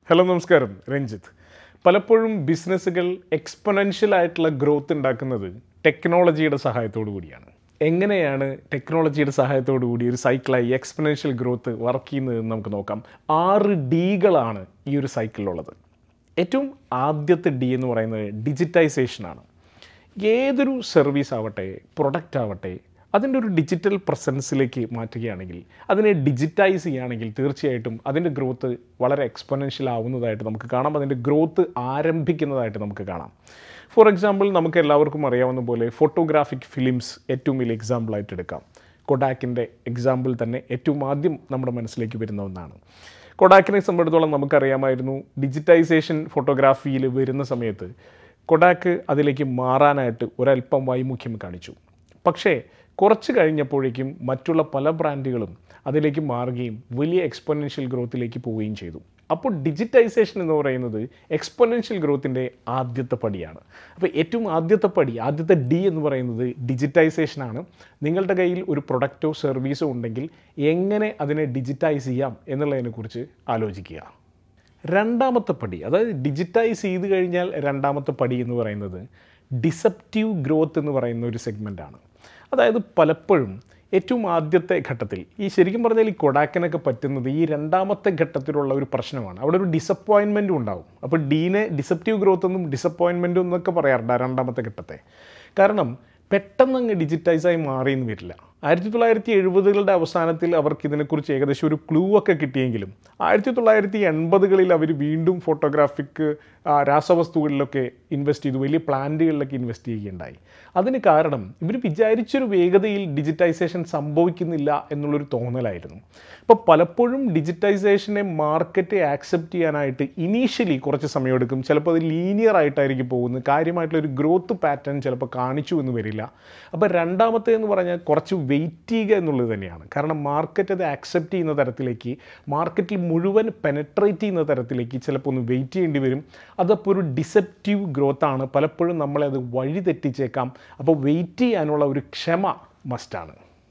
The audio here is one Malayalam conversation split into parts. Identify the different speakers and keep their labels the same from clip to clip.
Speaker 1: ഹലോ നമസ്കാരം രഞ്ജിത്ത് പലപ്പോഴും ബിസിനസ്സുകൾ എക്സ്പൊനൻഷ്യൽ ആയിട്ടുള്ള ഗ്രോത്ത് ഉണ്ടാക്കുന്നത് ടെക്നോളജിയുടെ സഹായത്തോടു കൂടിയാണ് എങ്ങനെയാണ് ടെക്നോളജിയുടെ സഹായത്തോടു കൂടി ഒരു സൈക്കിളായി എക്സ്പൊനൻഷ്യൽ ഗ്രോത്ത് വർക്ക് ചെയ്യുന്നതെന്ന് നമുക്ക് നോക്കാം ആറ് ഡികളാണ് ഈ ഒരു സൈക്കിളിലുള്ളത് ഏറ്റവും ആദ്യത്തെ ഡി എന്ന് പറയുന്നത് ഡിജിറ്റൈസേഷനാണ് ഏതൊരു സർവീസ് ആവട്ടെ പ്രൊഡക്റ്റ് ആവട്ടെ അതിൻ്റെ ഒരു ഡിജിറ്റൽ പ്രസൻസിലേക്ക് മാറ്റുകയാണെങ്കിൽ അതിനെ ഡിജിറ്റൈസ് ചെയ്യുകയാണെങ്കിൽ തീർച്ചയായിട്ടും അതിൻ്റെ ഗ്രോത്ത് വളരെ എക്സ്പൊനൻഷ്യൽ ആവുന്നതായിട്ട് നമുക്ക് കാണാം അതിൻ്റെ ഗ്രോത്ത് ആരംഭിക്കുന്നതായിട്ട് നമുക്ക് കാണാം ഫോർ എക്സാമ്പിൾ നമുക്ക് എല്ലാവർക്കും അറിയാവുന്ന പോലെ ഫോട്ടോഗ്രാഫിക് ഫിലിംസ് ഏറ്റവും വലിയ എക്സാമ്പിളായിട്ട് എടുക്കാം കൊഡാക്കിൻ്റെ എക്സാമ്പിൾ തന്നെ ഏറ്റവും ആദ്യം നമ്മുടെ മനസ്സിലേക്ക് വരുന്ന ഒന്നാണ് കൊഡാക്കിനെ സംബന്ധിച്ചിടത്തോളം നമുക്കറിയാമായിരുന്നു ഡിജിറ്റൈസേഷൻ ഫോട്ടോഗ്രാഫിയിൽ വരുന്ന സമയത്ത് കൊഡാക്ക് അതിലേക്ക് മാറാനായിട്ട് ഒരല്പം വൈമുഖ്യം കാണിച്ചു പക്ഷേ കുറച്ച് കഴിഞ്ഞപ്പോഴേക്കും മറ്റുള്ള പല ബ്രാൻഡുകളും അതിലേക്ക് മാറുകയും വലിയ എക്സ്പൊനൻഷ്യൽ ഗ്രോത്തിലേക്ക് പോവുകയും ചെയ്തു അപ്പോൾ ഡിജിറ്റൈസേഷൻ എന്ന് പറയുന്നത് എക്സ്പൊനൻഷ്യൽ ഗ്രോത്തിൻ്റെ ആദ്യത്തെ പടിയാണ് അപ്പോൾ ഏറ്റവും ആദ്യത്തെ പടി ആദ്യത്തെ ഡി എന്ന് പറയുന്നത് ഡിജിറ്റൈസേഷനാണ് നിങ്ങളുടെ കയ്യിൽ ഒരു പ്രൊഡക്റ്റോ സർവീസോ ഉണ്ടെങ്കിൽ എങ്ങനെ അതിനെ ഡിജിറ്റൈസ് ചെയ്യാം എന്നുള്ളതിനെക്കുറിച്ച് ആലോചിക്കുക രണ്ടാമത്തെ പടി അതായത് ഡിജിറ്റൈസ് ചെയ്ത് കഴിഞ്ഞാൽ രണ്ടാമത്തെ പടി എന്ന് പറയുന്നത് ഡിസപ്റ്റീവ് ഗ്രോത്ത് എന്ന് പറയുന്ന ഒരു സെഗ്മെൻ്റാണ് അതായത് പലപ്പോഴും ഏറ്റവും ആദ്യത്തെ ഘട്ടത്തിൽ ഈ ശരിക്കും പറഞ്ഞാൽ ഈ കൊടാക്കിനൊക്കെ പറ്റുന്നത് ഈ രണ്ടാമത്തെ ഘട്ടത്തിലുള്ള ഒരു പ്രശ്നമാണ് അവിടെ ഒരു ഡിസപ്പോയിൻമെൻറ്റും ഉണ്ടാവും അപ്പോൾ ഡീനെ ഡിസപ്റ്റീവ് ഗ്രോത്ത് എന്നും ഡിസപ്പോയിൻമെൻറ്റും എന്നൊക്കെ പറയാറുണ്ട് ആ രണ്ടാമത്തെ ഘട്ടത്തെ കാരണം പെട്ടെന്ന് അങ്ങ് ഡിജിറ്റൈസായി മാറിയെന്ന് വരില്ല ആയിരത്തി തൊള്ളായിരത്തി എഴുപതുകളുടെ അവസാനത്തിൽ അവർക്ക് ഇതിനെക്കുറിച്ച് ഏകദേശം ഒരു ക്ലൂ ഒക്കെ കിട്ടിയെങ്കിലും ആയിരത്തി തൊള്ളായിരത്തി എൺപതുകളിൽ അവർ വീണ്ടും ഫോട്ടോഗ്രാഫിക് രാസവസ്തുക്കളിലൊക്കെ ഇൻവെസ്റ്റ് ചെയ്തു വലിയ പ്ലാന്റുകളിലൊക്കെ ഇൻവെസ്റ്റ് ചെയ്യുകയുണ്ടായി അതിന് കാരണം ഇവർ വിചാരിച്ചൊരു വേഗതയിൽ ഡിജിറ്റൈസേഷൻ സംഭവിക്കുന്നില്ല എന്നുള്ളൊരു തോന്നലായിരുന്നു അപ്പോൾ പലപ്പോഴും ഡിജിറ്റൈസേഷനെ മാർക്കറ്റ് ആക്സെപ്റ്റ് ചെയ്യാനായിട്ട് ഇനീഷ്യലി കുറച്ച് സമയമെടുക്കും ചിലപ്പോൾ അത് ലീനിയർ ആയിട്ടായിരിക്കും പോകുന്നത് കാര്യമായിട്ടുള്ളൊരു ഗ്രോത്ത് പാറ്റേൺ ചിലപ്പോൾ കാണിച്ചു എന്ന് വരില്ല അപ്പോൾ രണ്ടാമത്തെ എന്ന് പറഞ്ഞാൽ കുറച്ച് വെയിറ്റ് ചെയ്യുക എന്നുള്ളത് തന്നെയാണ് കാരണം മാർക്കറ്റ് അത് ആക്സെപ്റ്റ് ചെയ്യുന്ന തരത്തിലേക്ക് മാർക്കറ്റിൽ മുഴുവൻ പെനട്രേറ്റ് ചെയ്യുന്ന തരത്തിലേക്ക് ചിലപ്പോൾ ഒന്ന് വെയിറ്റ് ചെയ്യേണ്ടി വരും അതപ്പോൾ ഒരു ഡിസെപ്റ്റീവ് ഗ്രോത്ത് ആണ് പലപ്പോഴും നമ്മളെ അത് വഴി തെറ്റിച്ചേക്കാം അപ്പോൾ വെയിറ്റ് ചെയ്യാനുള്ള ഒരു ക്ഷമ മസ്റ്റാണ്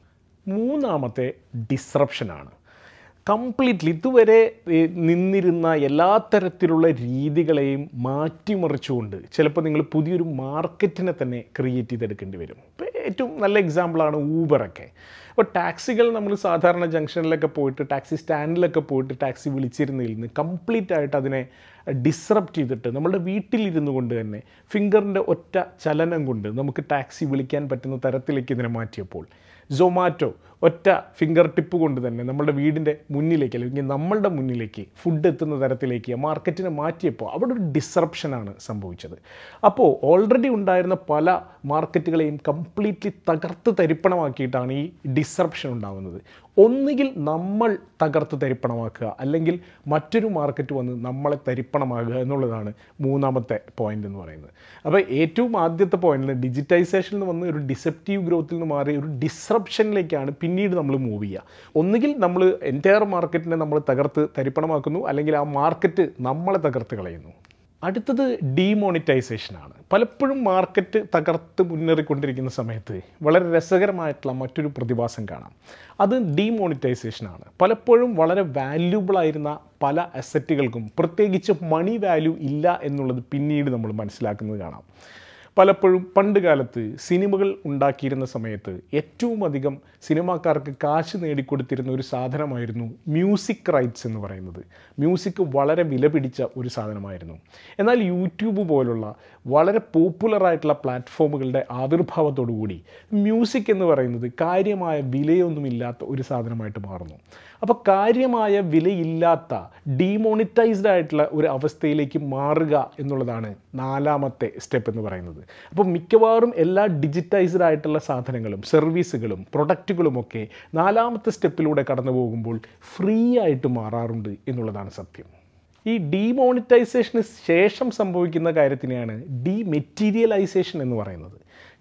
Speaker 1: മൂന്നാമത്തെ ഡിസ്റപ്ഷനാണ് കംപ്ലീറ്റ്ലി ഇതുവരെ ഏ, നിന്നിരുന്ന എല്ലാ തരത്തിലുള്ള രീതികളെയും മാറ്റിമറിച്ചുകൊണ്ട് ചിലപ്പോൾ നിങ്ങൾ പുതിയൊരു മാർക്കറ്റിനെ തന്നെ ക്രിയേറ്റ് ചെയ്തെടുക്കേണ്ടി വരും ഇപ്പോൾ ഏറ്റവും നല്ല എക്സാമ്പിളാണ് ഊബറൊക്കെ അപ്പോൾ ടാക്സികൾ നമ്മൾ സാധാരണ ജംഗ്ഷനിലൊക്കെ പോയിട്ട് ടാക്സി സ്റ്റാൻഡിലൊക്കെ പോയിട്ട് ടാക്സി വിളിച്ചിരുന്നതിൽ നിന്ന് കംപ്ലീറ്റ് ആയിട്ട് അതിനെ ഡിസ്റപ്റ്റ് ചെയ്തിട്ട് നമ്മുടെ വീട്ടിലിരുന്നു കൊണ്ട് തന്നെ ഫിംഗറിൻ്റെ ഒറ്റ ചലനം കൊണ്ട് നമുക്ക് ടാക്സി വിളിക്കാൻ പറ്റുന്ന തരത്തിലേക്ക് ഇതിനെ മാറ്റിയപ്പോൾ സൊമാറ്റോ ഒറ്റ ഫിംഗർ ടിപ്പ് കൊണ്ട് തന്നെ നമ്മുടെ വീടിൻ്റെ മുന്നിലേക്ക് അല്ലെങ്കിൽ നമ്മളുടെ മുന്നിലേക്ക് ഫുഡ് എത്തുന്ന തരത്തിലേക്ക് മാർക്കറ്റിനെ മാറ്റിയപ്പോൾ അവിടെ ഒരു ഡിസ്റപ്ഷനാണ് സംഭവിച്ചത് അപ്പോൾ ഓൾറെഡി ഉണ്ടായിരുന്ന പല മാർക്കറ്റുകളെയും കംപ്ലീറ്റ്ലി തകർത്ത് തരിപ്പണമാക്കിയിട്ടാണ് ഈ ഡിസ്റപ്ഷൻ ഉണ്ടാകുന്നത് ഒന്നുകിൽ നമ്മൾ തകർത്ത് തരിപ്പണമാക്കുക അല്ലെങ്കിൽ മറ്റൊരു മാർക്കറ്റ് വന്ന് നമ്മളെ തരിപ്പണമാകുക എന്നുള്ളതാണ് മൂന്നാമത്തെ പോയിന്റ് എന്ന് പറയുന്നത് അപ്പോൾ ഏറ്റവും ആദ്യത്തെ പോയിന്റിൽ ഡിജിറ്റൈസേഷനിൽ നിന്ന് വന്ന് ഒരു ഡിസെപ്റ്റീവ് ഗ്രോത്തിൽ നിന്ന് മാറി ഒരു ഡിസ്റപ്ഷനിലേക്കാണ് പിന്നീട് നമ്മൾ മൂവ് ചെയ്യുക ഒന്നുകിൽ നമ്മൾ എൻറ്റയർ മാർക്കറ്റിനെ നമ്മൾ തകർത്ത് തരിപ്പണമാക്കുന്നു അല്ലെങ്കിൽ ആ മാർക്കറ്റ് നമ്മളെ തകർത്ത് കളയുന്നു അടുത്തത് ഡീമോണിറ്റൈസേഷനാണ് പലപ്പോഴും മാർക്കറ്റ് തകർത്ത് മുന്നേറിക്കൊണ്ടിരിക്കുന്ന സമയത്ത് വളരെ രസകരമായിട്ടുള്ള മറ്റൊരു പ്രതിഭാസം കാണാം അത് ഡീമോണിറ്റൈസേഷനാണ് പലപ്പോഴും വളരെ വാല്യൂബിൾ ആയിരുന്ന പല അസറ്റുകൾക്കും പ്രത്യേകിച്ച് മണി വാല്യൂ ഇല്ല എന്നുള്ളത് പിന്നീട് നമ്മൾ മനസ്സിലാക്കുന്നത് കാണാം പലപ്പോഴും പണ്ട് കാലത്ത് സിനിമകൾ ഉണ്ടാക്കിയിരുന്ന സമയത്ത് ഏറ്റവും അധികം സിനിമാക്കാർക്ക് കാശ് നേടിക്കൊടുത്തിരുന്ന ഒരു സാധനമായിരുന്നു മ്യൂസിക് റൈറ്റ്സ് എന്ന് പറയുന്നത് മ്യൂസിക് വളരെ വില പിടിച്ച ഒരു സാധനമായിരുന്നു എന്നാൽ യൂട്യൂബ് പോലുള്ള വളരെ പോപ്പുലറായിട്ടുള്ള പ്ലാറ്റ്ഫോമുകളുടെ ആവിർഭാവത്തോടുകൂടി മ്യൂസിക് എന്ന് പറയുന്നത് കാര്യമായ വിലയൊന്നുമില്ലാത്ത ഒരു സാധനമായിട്ട് മാറുന്നു അപ്പോൾ കാര്യമായ വിലയില്ലാത്ത ഡീമോണിറ്റൈസ്ഡ് ആയിട്ടുള്ള ഒരു അവസ്ഥയിലേക്ക് മാറുക എന്നുള്ളതാണ് നാലാമത്തെ സ്റ്റെപ്പ് എന്ന് പറയുന്നത് അപ്പോൾ മിക്കവാറും എല്ലാ ഡിജിറ്റൈസ്ഡ് ആയിട്ടുള്ള സാധനങ്ങളും സർവീസുകളും പ്രൊഡക്റ്റുകളുമൊക്കെ നാലാമത്തെ സ്റ്റെപ്പിലൂടെ കടന്നു പോകുമ്പോൾ ഫ്രീ ആയിട്ട് മാറാറുണ്ട് എന്നുള്ളതാണ് സത്യം ഈ ഡീമോണിറ്റൈസേഷന് ശേഷം സംഭവിക്കുന്ന കാര്യത്തിനെയാണ് ഡിമെറ്റീരിയലൈസേഷൻ എന്ന് പറയുന്നത്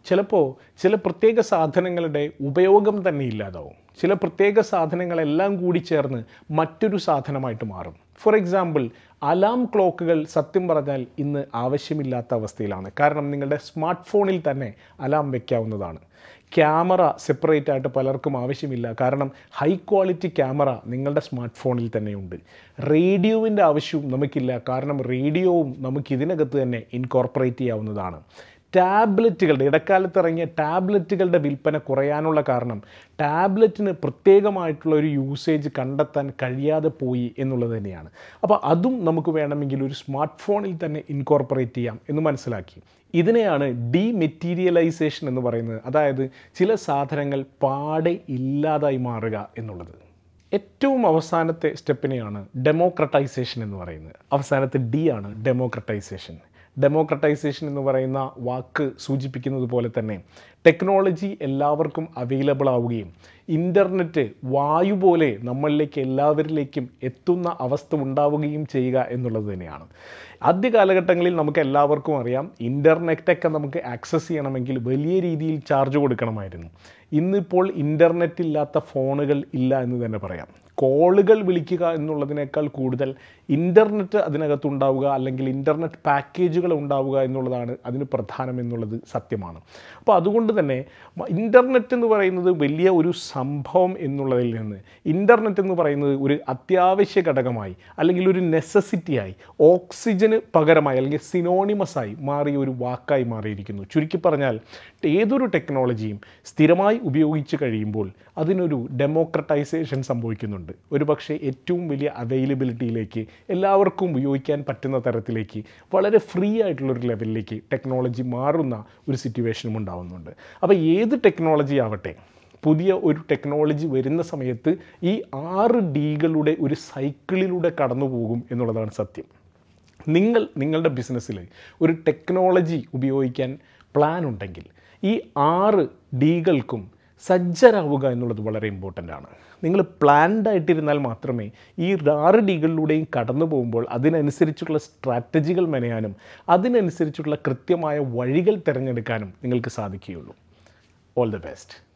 Speaker 1: ചിലപ്പോൾ ചില പ്രത്യേക സാധനങ്ങളുടെ ഉപയോഗം തന്നെ ഇല്ലാതാവും ചില പ്രത്യേക സാധനങ്ങളെല്ലാം കൂടി ചേർന്ന് മറ്റൊരു സാധനമായിട്ട് മാറും ഫോർ എക്സാമ്പിൾ അലാം ക്ലോക്കുകൾ സത്യം പറഞ്ഞാൽ ഇന്ന് ആവശ്യമില്ലാത്ത അവസ്ഥയിലാണ് കാരണം നിങ്ങളുടെ സ്മാർട്ട് ഫോണിൽ തന്നെ അലാം വയ്ക്കാവുന്നതാണ് ക്യാമറ സെപ്പറേറ്റ് ആയിട്ട് പലർക്കും ആവശ്യമില്ല കാരണം ഹൈ ക്വാളിറ്റി ക്യാമറ നിങ്ങളുടെ സ്മാർട്ട് ഫോണിൽ തന്നെയുണ്ട് റേഡിയോവിൻ്റെ ആവശ്യവും നമുക്കില്ല കാരണം റേഡിയോവും നമുക്ക് ഇതിനകത്ത് തന്നെ ഇൻകോർപ്പറേറ്റ് ചെയ്യാവുന്നതാണ് ടാബ്ലറ്റുകളുടെ ഇടക്കാലത്ത് ഇറങ്ങിയ ടാബ്ലറ്റുകളുടെ വിൽപ്പന കുറയാനുള്ള കാരണം ടാബ്ലറ്റിന് പ്രത്യേകമായിട്ടുള്ള ഒരു യൂസേജ് കണ്ടെത്താൻ കഴിയാതെ പോയി എന്നുള്ളത് തന്നെയാണ് അപ്പോൾ അതും നമുക്ക് വേണമെങ്കിൽ ഒരു സ്മാർട്ട് ഫോണിൽ തന്നെ ഇൻകോർപ്പറേറ്റ് ചെയ്യാം എന്ന് മനസ്സിലാക്കി ഇതിനെയാണ് ഡീമെറ്റീരിയലൈസേഷൻ എന്ന് പറയുന്നത് അതായത് ചില സാധനങ്ങൾ പാടെ ഇല്ലാതായി മാറുക എന്നുള്ളത് ഏറ്റവും അവസാനത്തെ സ്റ്റെപ്പിനെയാണ് ഡെമോക്രട്ടൈസേഷൻ എന്ന് പറയുന്നത് അവസാനത്തെ ഡി ആണ് ഡെമോക്രട്ടൈസേഷൻ ഡെമോക്രട്ടൈസേഷൻ എന്ന് പറയുന്ന വാക്ക് സൂചിപ്പിക്കുന്നത് പോലെ തന്നെ ടെക്നോളജി എല്ലാവർക്കും അവൈലബിൾ ആവുകയും ഇൻ്റർനെറ്റ് വായു പോലെ നമ്മളിലേക്ക് എല്ലാവരിലേക്കും എത്തുന്ന അവസ്ഥ ഉണ്ടാവുകയും ചെയ്യുക എന്നുള്ളത് തന്നെയാണ് ആദ്യ കാലഘട്ടങ്ങളിൽ നമുക്ക് എല്ലാവർക്കും അറിയാം ഇൻ്റർനെറ്റൊക്കെ നമുക്ക് ആക്സസ് ചെയ്യണമെങ്കിൽ വലിയ രീതിയിൽ ചാർജ് കൊടുക്കണമായിരുന്നു ഇന്നിപ്പോൾ ഇൻ്റർനെറ്റ് ഇല്ലാത്ത ഫോണുകൾ ഇല്ല എന്ന് തന്നെ പറയാം കോളുകൾ വിളിക്കുക എന്നുള്ളതിനേക്കാൾ കൂടുതൽ ഇൻ്റർനെറ്റ് അതിനകത്തുണ്ടാവുക അല്ലെങ്കിൽ ഇൻ്റർനെറ്റ് പാക്കേജുകൾ ഉണ്ടാവുക എന്നുള്ളതാണ് അതിന് പ്രധാനം എന്നുള്ളത് സത്യമാണ് അപ്പോൾ അതുകൊണ്ട് തന്നെ ഇൻ്റർനെറ്റ് എന്ന് പറയുന്നത് വലിയ ഒരു സംഭവം എന്നുള്ളതിൽ നിന്ന് ഇൻ്റർനെറ്റ് എന്ന് പറയുന്നത് ഒരു അത്യാവശ്യ ഘടകമായി അല്ലെങ്കിൽ ഒരു നെസസിറ്റിയായി ഓക്സിജന് പകരമായി അല്ലെങ്കിൽ സിനോണിമസായി മാറിയ ഒരു വാക്കായി മാറിയിരിക്കുന്നു ചുരുക്കി പറഞ്ഞാൽ ഏതൊരു ടെക്നോളജിയും സ്ഥിരമായി ഉപയോഗിച്ച് കഴിയുമ്പോൾ അതിനൊരു ഡെമോക്രട്ടൈസേഷൻ സംഭവിക്കുന്നുണ്ട് ഒരുപക്ഷെ ഏറ്റവും വലിയ അവൈലബിലിറ്റിയിലേക്ക് എല്ലാവർക്കും ഉപയോഗിക്കാൻ പറ്റുന്ന തരത്തിലേക്ക് വളരെ ഫ്രീ ആയിട്ടുള്ളൊരു ലെവലിലേക്ക് ടെക്നോളജി മാറുന്ന ഒരു സിറ്റുവേഷനും ഉണ്ടാവുന്നുണ്ട് അപ്പോൾ ഏത് ടെക്നോളജി ആവട്ടെ പുതിയ ഒരു ടെക്നോളജി വരുന്ന സമയത്ത് ഈ ആറ് ഡികളുടെ ഒരു സൈക്കിളിലൂടെ കടന്നു പോകും എന്നുള്ളതാണ് സത്യം നിങ്ങൾ നിങ്ങളുടെ ബിസിനസ്സിൽ ഒരു ടെക്നോളജി ഉപയോഗിക്കാൻ പ്ലാൻ ഉണ്ടെങ്കിൽ ഈ ആറ് ഡികൾക്കും സജ്ജരാവുക എന്നുള്ളത് വളരെ ഇമ്പോർട്ടൻ്റ് ആണ് നിങ്ങൾ പ്ലാൻഡ് ആയിട്ടിരുന്നാൽ മാത്രമേ ഈ ആറ് ഡികളിലൂടെയും കടന്നു പോകുമ്പോൾ അതിനനുസരിച്ചുള്ള സ്ട്രാറ്റജികൾ മെനയാനും അതിനനുസരിച്ചുള്ള കൃത്യമായ വഴികൾ തിരഞ്ഞെടുക്കാനും നിങ്ങൾക്ക് സാധിക്കുകയുള്ളൂ ഓൾ ദി ബെസ്റ്റ്